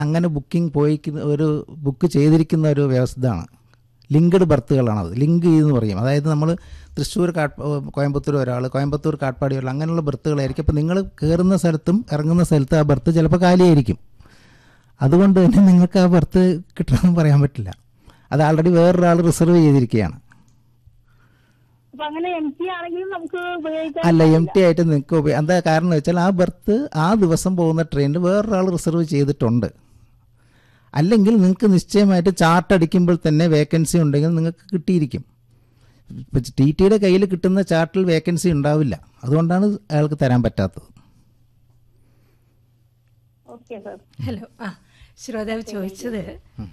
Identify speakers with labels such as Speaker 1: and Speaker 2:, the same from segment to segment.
Speaker 1: അങ്ങനെ ബുക്കിംഗ് പോയിക്കുന്ന ഒരു ബുക്ക് ചെയ്തിരിക്കുന്ന ഒരു വ്യവസ്ഥയാണ് ലിങ്ക്ഡ് ബർത്തുകളാണത് ലിങ്ക് ചെയ്തെന്ന് പറയും അതായത് നമ്മൾ തൃശ്ശൂർ കാട്ട് കോയമ്പത്തൂർ ഒരാൾ കോയമ്പത്തൂർ കാട്ട്പാടി ഒരാൾ അങ്ങനെയുള്ള ബർത്തുകളായിരിക്കും അപ്പോൾ നിങ്ങൾ കയറുന്ന സ്ഥലത്തും ഇറങ്ങുന്ന സ്ഥലത്തും ആ ബർത്ത് ചിലപ്പോൾ കാലിയായിരിക്കും അതുകൊണ്ട് തന്നെ നിങ്ങൾക്ക് ആ ബർത്ത് കിട്ടണമെന്ന് പറയാൻ പറ്റില്ല അത് ആൾറെഡി വേറൊരാൾ റിസർവ് ചെയ്തിരിക്കുകയാണ്
Speaker 2: അപ്പൊ അങ്ങനെ എം ടി ആണെങ്കിലും നമുക്ക് ഉപയോഗിക്കാൻ
Speaker 1: അല്ല എം ടി ആയിട്ട് നിങ്ങൾക്ക് ഉപയോഗി എന്താ കാരണം എന്ന് വെച്ചാൽ ആ ബർത്ത് ആ ദിവസം പോകുന്ന ട്രെയിനിൽ വേറൊരാൾ റിസർവ് ചെയ്തിട്ടുണ്ട് അല്ലെങ്കിൽ നിങ്ങൾക്ക് നിശ്ചയമായിട്ട് ചാർട്ട് അടിക്കുമ്പോൾ തന്നെ വേക്കൻസി ഉണ്ടെങ്കിൽ നിങ്ങൾക്ക് കിട്ടിയിരിക്കും ഇപ്പം ടി ടിയുടെ കയ്യിൽ കിട്ടുന്ന ചാർട്ടിൽ വേക്കൻസി ഉണ്ടാവില്ല അതുകൊണ്ടാണ് അയാൾക്ക് തരാൻ പറ്റാത്തത്
Speaker 2: ഓക്കെ സാർ
Speaker 3: ഹലോ ആ ശ്രോതാവ് ചോദിച്ചത്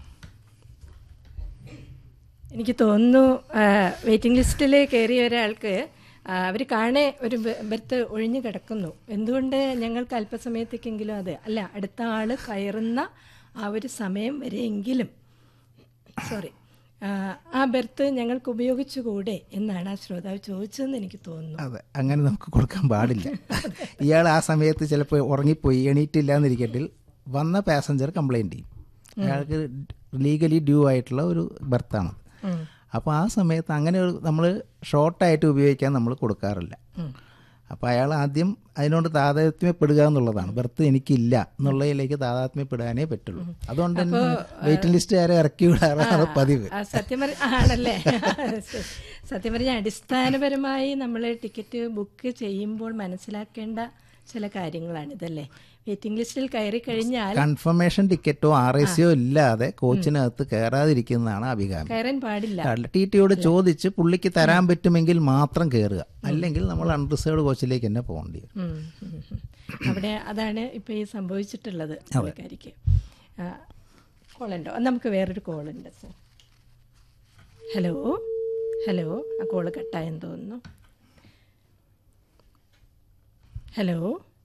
Speaker 3: എനിക്ക് തോന്നുന്നു വെയിറ്റിംഗ് ലിസ്റ്റിൽ കയറിയ ഒരാൾക്ക് അവർ കാണെ ഒരു ബെ- ബെർത്ത് ഒഴിഞ്ഞു കിടക്കുന്നു എന്തുകൊണ്ട് ഞങ്ങൾക്ക് അല്പസമയത്തേക്കെങ്കിലും അത് അല്ല അടുത്ത ആൾ കയറുന്ന ആ ഒരു സമയം വരെയെങ്കിലും സോറി ആ ബെർത്ത് ഞങ്ങൾക്ക് ഉപയോഗിച്ചുകൂടെ എന്നാണ് ആ ശ്രോതാവ് ചോദിച്ചതെന്ന് എനിക്ക് തോന്നുന്നു
Speaker 1: അതെ അങ്ങനെ നമുക്ക് കൊടുക്കാൻ പാടില്ല ഇയാൾ ആ സമയത്ത് ചിലപ്പോൾ ഉറങ്ങിപ്പോയി എണീറ്റില്ല എന്നിരിക്കട്ടിൽ വന്ന പാസഞ്ചർ കംപ്ലൈൻറ്റ് ചെയ്യും അയാൾക്ക് ലീഗലി ഡ്യൂ ആയിട്ടുള്ള ഒരു ബർത്താണ് അപ്പോൾ ആ സമയത്ത് അങ്ങനെ നമ്മൾ ഷോർട്ടായിട്ട് ഉപയോഗിക്കാൻ നമ്മൾ കൊടുക്കാറില്ല അപ്പോൾ അയാൾ ആദ്യം അതിനോട് താതാത്മ്യപ്പെടുക എന്നുള്ളതാണ് ബർത്ത് എനിക്കില്ല എന്നുള്ളതിലേക്ക് താതാത്മ്യപ്പെടാനേ പറ്റുള്ളൂ അതുകൊണ്ട് തന്നെ വെയിറ്റിംഗ് ലിസ്റ്റുകാരെ ഇറക്കി വിടാറാണ് പതിവ്
Speaker 3: ആ, സത്യം പറഞ്ഞ ആണല്ലേ സത്യം പറഞ്ഞ അടിസ്ഥാനപരമായി നമ്മൾ ടിക്കറ്റ് ബുക്ക് ചെയ്യുമ്പോൾ മനസ്സിലാക്കേണ്ട ചില കാര്യങ്ങളാണ് ഇതല്ലേ വെയിറ്റിംഗ് ലിസ്റ്റിൽ കയറി കഴിഞ്ഞാൽ
Speaker 1: കൺഫർമേഷൻ ടിക്കറ്റോ ആർ എ സിയോ ഇല്ലാതെ കോച്ചിനകത്ത് കയറാതിരിക്കുന്നതാണ് അഭികാമ്യം
Speaker 3: കയറാൻ പാടില്ല
Speaker 1: ടി ടിയോട് ചോദിച്ച് പുള്ളിക്ക് തരാൻ പറ്റുമെങ്കിൽ മാത്രം കയറുക അല്ലെങ്കിൽ നമ്മൾ അൺറിസേർവ്ഡ് കോച്ചിലേക്ക് തന്നെ പോകേണ്ടി വരും
Speaker 3: ഉം, ഉം, ഉം. അവിടെ അതാണ് ഇപ്പൊ ഈ സംഭവിച്ചിട്ടുള്ളത് പുള്ളിക്കാരിക്ക് കോളുണ്ടോ നമുക്ക് വേറൊരു കോളുണ്ട് സർ ഹലോ ഹലോ ആ കോള് കട്ടായെന്ന് തോന്നുന്നു ഹലോ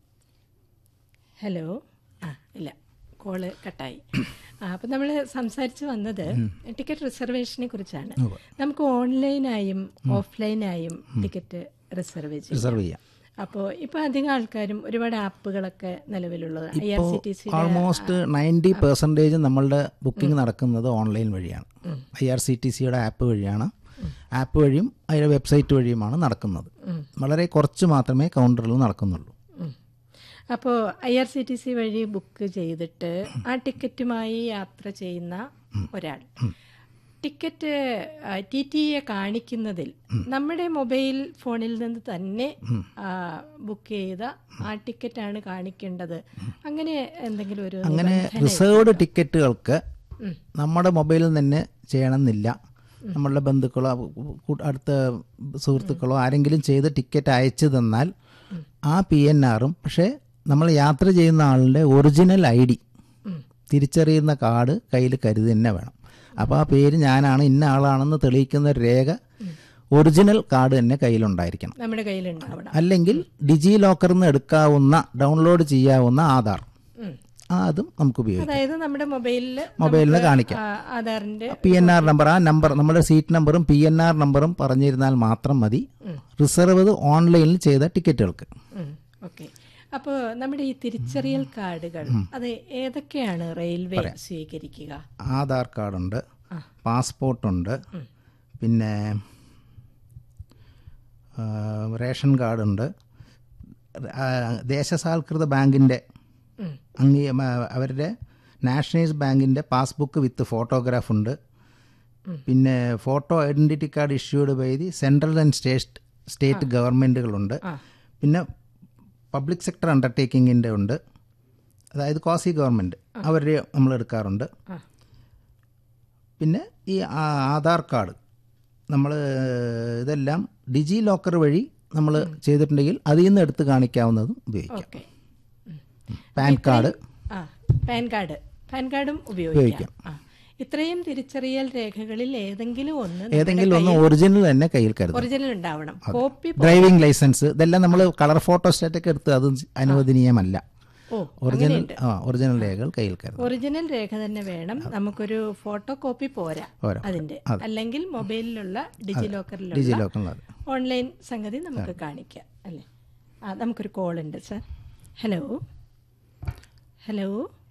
Speaker 3: ഹലോ ആ ഇല്ല കോള് കട്ടായി ആ അപ്പം നമ്മൾ സംസാരിച്ച് വന്നത് ടിക്കറ്റ് റിസർവേഷനെ കുറിച്ചാണ് നമുക്ക് ഓൺലൈനായും ഓഫ്ലൈനായും ടിക്കറ്റ് റിസർവ് ചെയ്യാം
Speaker 1: റിസർവ് ചെയ്യാം
Speaker 3: അപ്പോൾ ഇപ്പോൾ അധികം ആൾക്കാരും ഒരുപാട് ആപ്പുകളൊക്കെ നിലവിലുള്ളത് I R C T C
Speaker 1: almost ninety percentage നമ്മളുടെ ബുക്കിംഗ് നടക്കുന്നത് ഓൺലൈൻ വഴിയാണ് ഐ ആർ സി ടി സിയുടെ ആപ്പ് വഴിയാണ് ആപ്പ് വഴിയും അതിൻ്റെ വെബ്സൈറ്റ് വഴിയുമാണ് നടക്കുന്നത് വളരെ കുറച്ച് മാത്രമേ കൗണ്ടറിൽ നടക്കുന്നുള്ളൂ
Speaker 3: അപ്പോൾ I R C T C വഴി ബുക്ക് ചെയ്തിട്ട് ആ ടിക്കറ്റുമായി യാത്ര ചെയ്യുന്ന ഒരാൾ ടിക്കറ്റ് ടി ടി എ കാണിക്കുന്നതിൽ നമ്മുടെ മൊബൈൽ ഫോണിൽ നിന്ന് തന്നെ ബുക്ക് ചെയ്ത ആ ടിക്കറ്റാണ് കാണിക്കേണ്ടത് അങ്ങനെ എന്തെങ്കിലും ഒരു
Speaker 1: അങ്ങനെ റിസർവ്ഡ് ടിക്കറ്റുകൾക്ക് നമ്മുടെ മൊബൈലിൽ തന്നെ ചെയ്യണമെന്നില്ല നമ്മളുടെ ബന്ധുക്കളോ കൂ- അടുത്ത സുഹൃത്തുക്കളോ ആരെങ്കിലും ചെയ്ത് ടിക്കറ്റ് അയച്ചു തന്നാൽ ആ പി എൻ ആറും പക്ഷേ നമ്മൾ യാത്ര ചെയ്യുന്ന ആളിൻ്റെ ഒറിജിനൽ ഐ ഡി തിരിച്ചറിയുന്ന കാർഡ് കയ്യിൽ കരുതി തന്നെ വേണം അപ്പോൾ ആ പേര് ഞാനാണ് ഇന്ന ആളാണെന്ന് തെളിയിക്കുന്ന ഒരു രേഖ ഒറിജിനൽ കാർഡ് തന്നെ കയ്യിലുണ്ടായിരിക്കണം
Speaker 3: നമ്മുടെ കയ്യിലുണ്ടാവണം
Speaker 1: അല്ലെങ്കിൽ ഡിജി ലോക്കറിൽ നിന്ന് എടുക്കാവുന്ന ഡൗൺലോഡ് ചെയ്യാവുന്ന ആധാർ
Speaker 3: ഉം.
Speaker 1: ആ അതും നമുക്ക് ഉപയോഗിക്കാം
Speaker 3: അതായത് നമ്മുടെ മൊബൈലിൽ
Speaker 1: മൊബൈലിൽ കാണിക്കാം
Speaker 3: ആധാറിന്റെ
Speaker 1: പി എൻ ആർ നമ്പർ ആ നമ്പർ നമ്മുടെ സീറ്റ് നമ്പറും പി എൻ ആർ നമ്പറും പറഞ്ഞിരുന്നാൽ മാത്രം മതി റിസർവ് ഓൺലൈനിൽ ചെയ്ത ടിക്കറ്റുകൾക്ക്
Speaker 3: ഓക്കെ അപ്പോൾ നമ്മുടെ ഈ തിരിച്ചറിയൽ കാർഡുകൾ അത് ഏതൊക്കെയാണ് റെയിൽവേ സ്വീകരിക്കുക
Speaker 1: ആധാർ കാർഡുണ്ട് പാസ്പോർട്ടുണ്ട് പിന്നെ ആ, റേഷൻ കാർഡുണ്ട് ആ, ദേശസാൽകൃത ബാങ്കിൻ്റെ അംഗീ മ- അവരുടെ നാഷണലൈസ് ബാങ്കിൻ്റെ പാസ്ബുക്ക് വിത്ത് ഫോട്ടോഗ്രാഫ് ഉണ്ട് പിന്നെ photo identity card issued by the central and state state ഗവൺമെൻറ്റുകളുണ്ട് പിന്നെ പബ്ലിക് സെക്ടർ അണ്ടർടേക്കിങ്ങിൻ്റെ ഉണ്ട് അതായത് കോസി ഗവൺമെൻറ് അവരുടെ നമ്മൾ എടുക്കാറുണ്ട് പിന്നെ ഈ ആ- ആധാർ കാർഡ് നമ്മൾ ഇതെല്ലാം ഡിജി ലോക്കർ വഴി നമ്മൾ ചെയ്തിട്ടുണ്ടെങ്കിൽ അതിൽ നിന്ന് എടുത്ത് കാണിക്കാവുന്നതും ഉപയോഗിക്കാം
Speaker 3: ഓക്കെ
Speaker 1: പാൻ കാർഡ്
Speaker 3: ആ പാൻ കാർഡ് പാൻ കാർഡും ഉപയോഗിക്കാം ആ ഇത്രയും തിരിച്ചറിയൽ രേഖകളിൽ ഏതെങ്കിലും ഒന്ന്
Speaker 1: ഏതെങ്കിലും ഒന്ന് ഒറിജിനൽ തന്നെ കയ്യിൽ കരുതും
Speaker 3: ഒറിജിനൽ ഉണ്ടാവണം കോപ്പി
Speaker 1: ഡ്രൈവിംഗ് ലൈസൻസ് ഇതെല്ലാം നമ്മൾ കളർ ഫോട്ടോസ്റ്റാറ്റൊക്കെ എടുത്ത് അത് അനുവദനീയമല്ല
Speaker 3: ഓ
Speaker 1: ഒറിജിനൽ ആ ഒറിജിനൽ രേഖകൾ കയ്യിൽ കരുതും
Speaker 3: ഒറിജിനൽ രേഖ തന്നെ വേണം നമുക്കൊരു ഫോട്ടോ കോപ്പി പോരാ
Speaker 1: പോരാ.
Speaker 3: അതിന്റെ അല്ലെങ്കിൽ മൊബൈലിലുള്ള ഡിജി ലോക്കറിലുള്ള
Speaker 1: ഡിജി ലോക്കറിൽ
Speaker 3: ഓൺലൈൻ സംഗതി നമുക്ക് കാണിക്കാം അല്ലേ ആ നമുക്കൊരു കോൾ ഉണ്ട് സർ ഹലോ ഹലോ